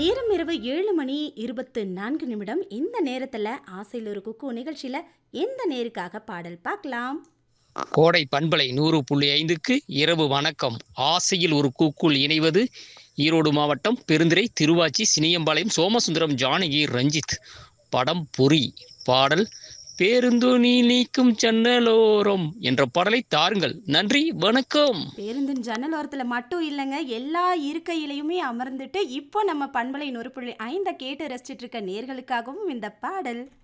நேரம் இரவு ஏழு மணி இருபத்து நான்கு நிமிடம் இந்த நேரத்தில் ஆசையில் ஒரு குக்கு நிகழ்ச்சியில் எந்த நேருக்காக பாடல் பார்க்கலாம் கோடை பண்பலை நூறு புள்ளி ஐந்துக்கு இரவு வணக்கம் ஆசையில் ஒரு கூக்குள் இணைவது ஈரோடு மாவட்டம் பெருந்துறை திருவாச்சி சினியம்பாளையம் சோமசுந்தரம் ஜானகி ரஞ்சித் படம் பொறி பாடல் பேருந்து நீ நீக்கும் ஜன்னலோரம் என்ற பாடலை தாருங்கள் நன்றி வணக்கம் பேருந்தின் ஜன்னல் ஓரத்தில் மட்டும் இல்லைங்க எல்லா இருக்கையிலையுமே அமர்ந்துட்டு இப்போ நம்ம பண்பலை நொறுப்புள்ளி ஐந்தை கேட்டு ரசிச்சிட்டு இருக்க நேர்களுக்காகவும் இந்த பாடல்